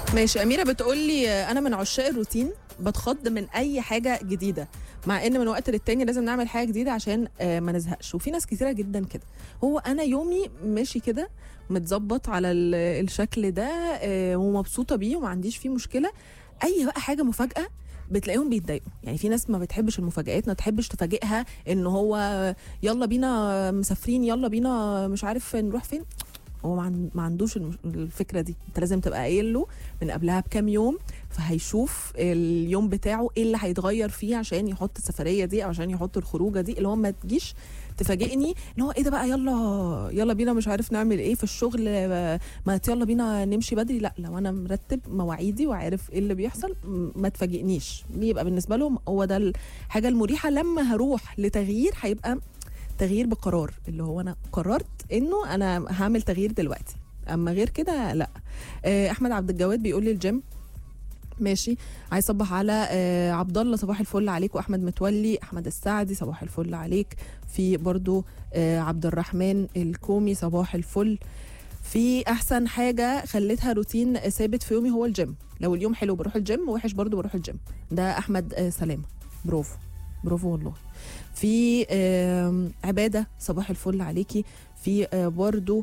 ماشي أميرة بتقول لي أنا من عشاق الروتين بتخض من أي حاجة جديدة مع إن من وقت للتاني لازم نعمل حاجة جديدة عشان آه، ما نزهقش وفي ناس كتيرة جدا كده هو أنا يومي ماشي كده متظبط على ال- الشكل ده آه، ومبسوطة بيه وما عنديش فيه مشكلة أي بقى حاجة مفاجأة بتلاقيهم بيتضايقوا يعني في ناس ما بتحبش المفاجآت ما تحبش تفاجئها ان هو يلا بينا مسافرين يلا بينا مش عارف نروح فين هو ما عن- ما عندوش المش- الفكره دي انت لازم تبقى قايل له من قبلها بكام يوم فهيشوف اليوم بتاعه ايه اللي هيتغير فيه عشان يحط السفريه دي او عشان يحط الخروجه دي اللي هو ما تجيش تفاجئني ان هو ايه ده بقى يلا يلا بينا مش عارف نعمل ايه في الشغل آه، ما يلا بينا نمشي بدري لا لو انا مرتب مواعيدي وعارف ايه اللي بيحصل م- ما تفاجئنيش بيبقى بالنسبه لهم هو ده الحاجه المريحه لما هروح لتغيير هيبقى تغيير بقرار اللي هو انا قررت انه انا هعمل تغيير دلوقتي اما غير كده لا آه، احمد عبد الجواد بيقول لي الجيم ماشي عايز صبح على آه، عبد الله صباح الفل عليك واحمد متولي احمد السعدي صباح الفل عليك في برضو آه، عبد الرحمن الكومي صباح الفل في احسن حاجه خليتها روتين ثابت في يومي هو الجيم لو اليوم حلو بروح الجيم وحش برضو بروح الجيم ده احمد آه، سلامه برافو برافو والله في آم، عباده صباح الفل عليكي في آه، برضو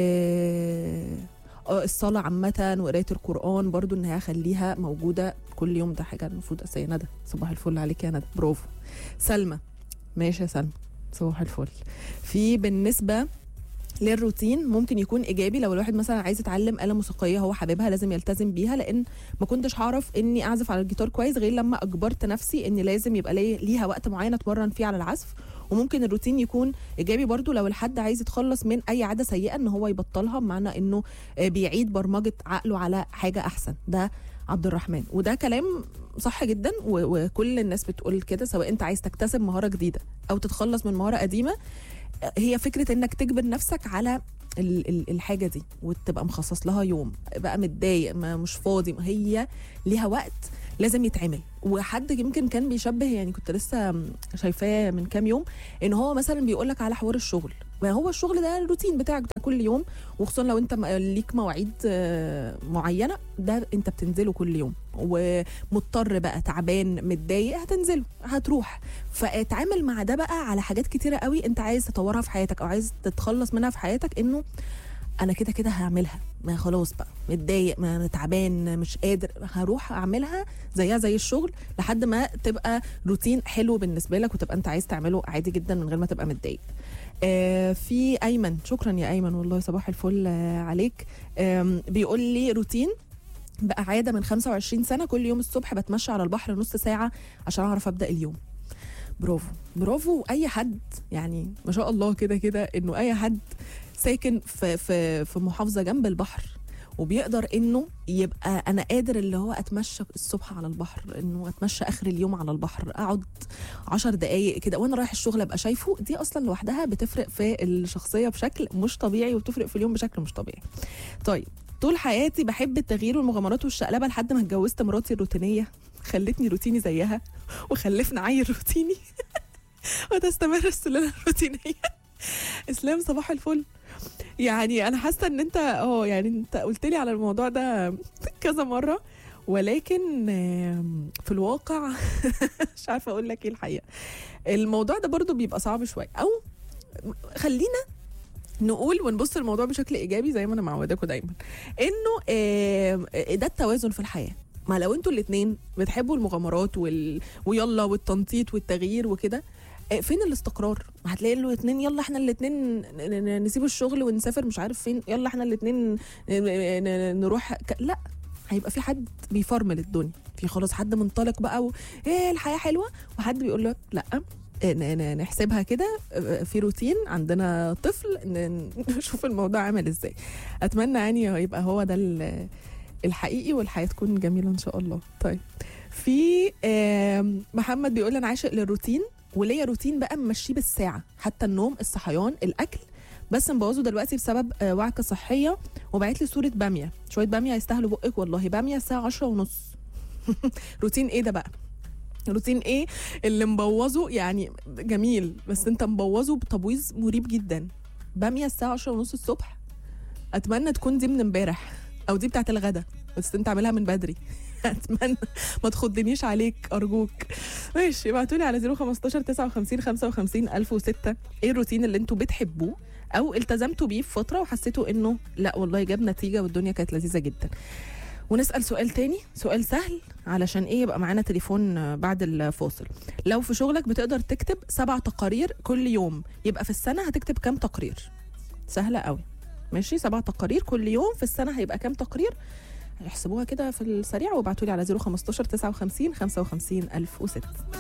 آه، آه، الصلاة عامة وقراية القرآن برضو إن هي أخليها موجودة كل يوم ده حاجة المفروض أساسية ندى صباح الفل عليك يا ندى برافو سلمى ماشي يا سلمى صباح الفل في بالنسبة للروتين ممكن يكون ايجابي لو الواحد مثلا عايز يتعلم آلة موسيقية هو حاببها لازم يلتزم بيها لان ما كنتش هعرف اني اعزف على الجيتار كويس غير لما اجبرت نفسي ان لازم يبقى لي ليها وقت معين اتمرن فيه على العزف وممكن الروتين يكون ايجابي برضو لو الحد عايز يتخلص من اي عاده سيئه ان هو يبطلها بمعنى انه آه، بيعيد برمجه عقله على حاجه احسن ده عبد الرحمن وده كلام صح جدا و- وكل الناس بتقول كده سواء انت عايز تكتسب مهاره جديده او تتخلص من مهاره قديمه آه، هي فكره انك تجبر نفسك على ال- ال- الحاجه دي وتبقى مخصص لها يوم بقى متضايق ما مش فاضي ما هي ليها وقت لازم يتعمل وحد يمكن كان بيشبه يعني كنت لسه شايفاه من كام يوم ان هو مثلا بيقول لك على حوار الشغل وهو الشغل ده الروتين بتاعك بتاع كل يوم وخصوصا لو انت م- ليك مواعيد آه، معينه ده انت بتنزله كل يوم ومضطر بقى تعبان متضايق هتنزله هتروح فاتعامل مع ده بقى على حاجات كتيره قوي انت عايز تطورها في حياتك او عايز تتخلص منها في حياتك انه انا كده كده هعملها ما خلاص بقى متضايق ما أنا تعبان مش قادر هروح اعملها زيها زي الشغل لحد ما تبقى روتين حلو بالنسبه لك وتبقى انت عايز تعمله عادي جدا من غير ما تبقى متضايق آه في ايمن شكرا يا ايمن والله صباح الفل آه عليك آم، بيقول لي روتين بقى عاده من 25 سنه كل يوم الصبح بتمشى على البحر نص ساعه عشان اعرف ابدا اليوم برافو برافو اي حد يعني ما شاء الله كده كده انه اي حد ساكن في في في محافظه جنب البحر وبيقدر انه يبقى انا قادر اللي هو اتمشى الصبح على البحر انه اتمشى اخر اليوم على البحر اقعد عشر دقايق كده وانا رايح الشغل ابقى شايفه دي اصلا لوحدها بتفرق في الشخصيه بشكل مش طبيعي وبتفرق في اليوم بشكل مش طبيعي طيب طول حياتي بحب التغيير والمغامرات والشقلبه لحد ما اتجوزت مراتي الروتينيه خلتني روتيني زيها وخلفنا عيل روتيني وتستمر السلالة الروتينية اسلام صباح الفل يعني انا حاسه ان انت اه يعني انت قلت لي على الموضوع ده كذا مره ولكن آم، في الواقع مش عارفه اقول لك ايه الحقيقه الموضوع ده برضو بيبقى صعب شويه او خلينا نقول ونبص الموضوع بشكل ايجابي زي ما انا معوداكم دايما انه آم، ده التوازن في الحياه ما لو انتوا الاثنين بتحبوا المغامرات وال... ويلا والتنطيط والتغيير وكده آه، فين الاستقرار هتلاقي له اتنين يلا احنا الاتنين ن- ن- نسيب الشغل ونسافر مش عارف فين يلا احنا الاتنين ن- ن- نروح ك... لا هيبقى في حد بيفرمل الدنيا في خلاص حد منطلق بقى و... ايه الحياه حلوه وحد بيقول له لا آه، ن- ن- نحسبها كده آه، في روتين عندنا طفل ن- نشوف الموضوع عامل ازاي اتمنى يعني يبقى هو ده ال- الحقيقي والحياه تكون جميله ان شاء الله طيب في آم، محمد بيقول انا عاشق للروتين وليا روتين بقى ممشيه بالساعه حتى النوم الصحيان الاكل بس مبوظه دلوقتي بسبب آه، وعكه صحيه وبعت لي صوره باميه شويه باميه يستاهلوا بقك والله باميه الساعه 10 ونص روتين ايه ده بقى روتين ايه اللي مبوظه يعني جميل بس انت مبوظه بتبويظ مريب جدا باميه الساعه 10 ونص الصبح اتمنى تكون دي من امبارح او دي بتاعت الغدا بس انت اعملها من بدري اتمنى ما تخضنيش عليك ارجوك ماشي ابعتوا لي على 015 59 55 1006 ايه الروتين اللي انتوا بتحبوه او التزمتوا بيه في فتره وحسيتوا انه لا والله جاب نتيجه والدنيا كانت لذيذه جدا ونسال سؤال تاني سؤال سهل علشان ايه يبقى معانا تليفون آه، بعد الفاصل لو في شغلك بتقدر تكتب سبع تقارير كل يوم يبقى في السنه هتكتب كام تقرير سهله قوي ماشي سبع تقارير كل يوم في السنه هيبقى كام تقرير احسبوها كده في السريع وابعتوا لي على 015 59 55 1006